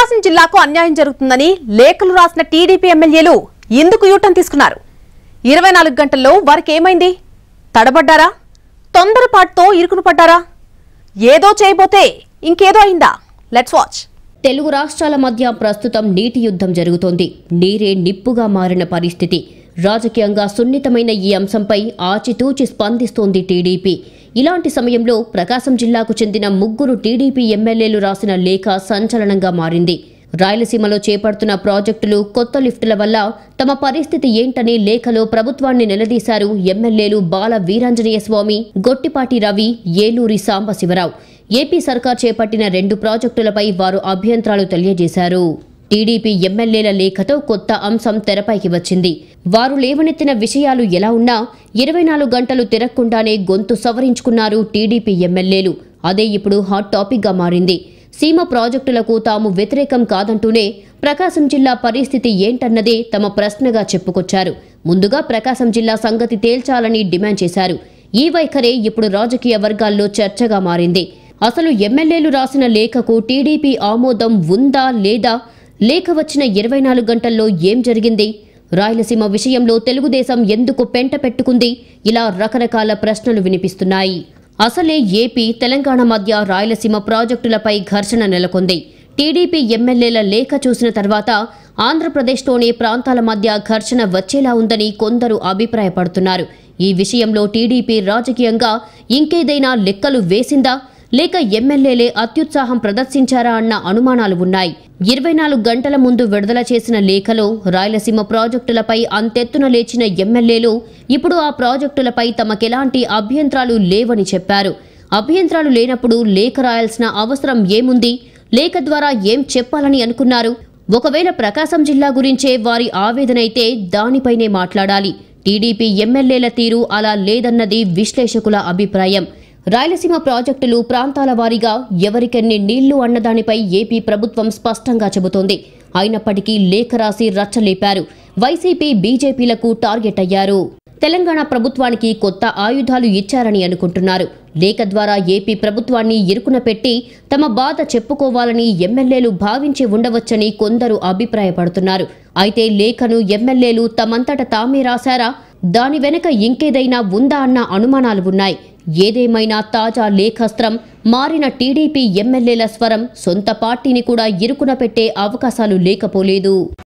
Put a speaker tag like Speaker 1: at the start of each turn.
Speaker 1: ప్రకాశం జిల్లాకు అన్యాయం జరుగుతుందని లేఖలు రాసిన టీడీపీ ఎమ్మెల్యేలు ఎందుకు యూటర్న్ తీసుకున్నారు ఇరవై నాలుగు గంటల్లో వారికి ఏమైంది తడబడ్డారా తొందరపాటుతో ఇరుకును పడ్డారా ఏదో చేయబోతే ఇంకేదో అయిందా లెట్స్ వాచ్
Speaker 2: తెలుగు రాష్ట్రాల మధ్య ప్రస్తుతం నీటి యుద్ధం జరుగుతోంది నీరే నిప్పుగా మారిన పరిస్థితి రాజకీయంగా సున్నితమైన ఈ అంశంపై ఆచితూచి స్పందిస్తోంది టీడీపీ ఇలాంటి సమయంలో ప్రకాశం జిల్లాకు చెందిన ముగ్గురు టీడీపీ ఎమ్మెల్యేలు రాసిన లేఖ సంచలనంగా మారింది రాయలసీమలో చేపడుతున్న ప్రాజెక్టులు కొత్త లిఫ్టుల వల్ల తమ పరిస్థితి ఏంటని లేఖలో ప్రభుత్వాన్ని నిలదీశారు ఎమ్మెల్యేలు బాల వీరాంజనేయ స్వామి గొట్టిపాటి రవి ఏలూరి సాంబశివరావు ఏపీ సర్కార్ చేపట్టిన రెండు ప్రాజెక్టులపై వారు అభ్యంతరాలు తెలియజేశారు టీడీపీ ఎమ్మెల్యేల లేఖతో కొత్త అంశం తెరపైకి వచ్చింది వారు లేవనెత్తిన విషయాలు ఎలా ఉన్నా ఇరవై నాలుగు గంటలు తిరగకుండానే గొంతు సవరించుకున్నారు టీడీపీ ఎమ్మెల్యేలు అదే ఇప్పుడు హాట్ టాపిక్గా మారింది సీమ ప్రాజెక్టులకు తాము వ్యతిరేకం కాదంటూనే ప్రకాశం జిల్లా పరిస్థితి ఏంటన్నదే తమ ప్రశ్నగా చెప్పుకొచ్చారు ముందుగా ప్రకాశం జిల్లా సంగతి తేల్చాలని డిమాండ్ చేశారు ఈ వైఖరే ఇప్పుడు రాజకీయ వర్గాల్లో చర్చగా మారింది అసలు ఎమ్మెల్యేలు రాసిన లేఖకు టీడీపీ ఆమోదం ఉందా లేదా లేఖ వచ్చిన ఇరవై నాలుగు గంటల్లో ఏం జరిగింది రాయలసీమ విషయంలో తెలుగుదేశం ఎందుకు పెంట పెట్టుకుంది ఇలా రకరకాల ప్రశ్నలు వినిపిస్తున్నాయి అసలే ఏపీ తెలంగాణ మధ్య రాయలసీమ ప్రాజెక్టులపై ఘర్షణ నెలకొంది టీడీపీ ఎమ్మెల్యేల లేఖ చూసిన తర్వాత ఆంధ్రప్రదేశ్లోని ప్రాంతాల మధ్య ఘర్షణ వచ్చేలా ఉందని కొందరు అభిప్రాయపడుతున్నారు ఈ విషయంలో టీడీపీ రాజకీయంగా ఇంకేదైనా లెక్కలు వేసిందా లేక ఎమ్మెల్యేలే అత్యుత్సాహం ప్రదర్శించారా అన్న అనుమానాలు ఉన్నాయి ఇరవై నాలుగు గంటల ముందు విడుదల చేసిన లేఖలో రాయలసీమ ప్రాజెక్టులపై అంతెత్తున లేచిన ఎమ్మెల్యేలు ఇప్పుడు ఆ ప్రాజెక్టులపై తమకెలాంటి అభ్యంతరాలు లేవని చెప్పారు అభ్యంతరాలు లేనప్పుడు లేఖ రాయాల్సిన అవసరం ఏముంది లేఖ ద్వారా ఏం చెప్పాలని అనుకున్నారు ఒకవేళ ప్రకాశం జిల్లా గురించే వారి ఆవేదనైతే దానిపైనే మాట్లాడాలి టీడీపీ ఎమ్మెల్యేల తీరు అలా లేదన్నది విశ్లేషకుల అభిప్రాయం రాయలసీమ ప్రాజెక్టులు ప్రాంతాల వారీగా ఎవరికెన్ని నీళ్లు అన్నదానిపై ఏపీ ప్రభుత్వం స్పష్టంగా చెబుతోంది అయినప్పటికీ లేఖ రాసి రచ్చలేపారు వైసీపీ బీజేపీలకు టార్గెట్ అయ్యారు తెలంగాణ ప్రభుత్వానికి కొత్త ఆయుధాలు ఇచ్చారని అనుకుంటున్నారు లేఖ ద్వారా ఏపీ ప్రభుత్వాన్ని ఇరుకున పెట్టి తమ బాధ చెప్పుకోవాలని ఎమ్మెల్యేలు భావించి ఉండవచ్చని కొందరు అభిప్రాయపడుతున్నారు అయితే లేఖను ఎమ్మెల్యేలు తమంతట తామే రాశారా దాని వెనుక ఇంకేదైనా ఉందా అన్న అనుమానాలు ఉన్నాయి ఏదేమైనా తాజా లేఖాస్త్రం మారిన టీడీపీ ఎమ్మెల్యేల స్వరం సొంత పార్టీని కూడా ఇరుకున పెట్టే అవకాశాలు లేకపోలేదు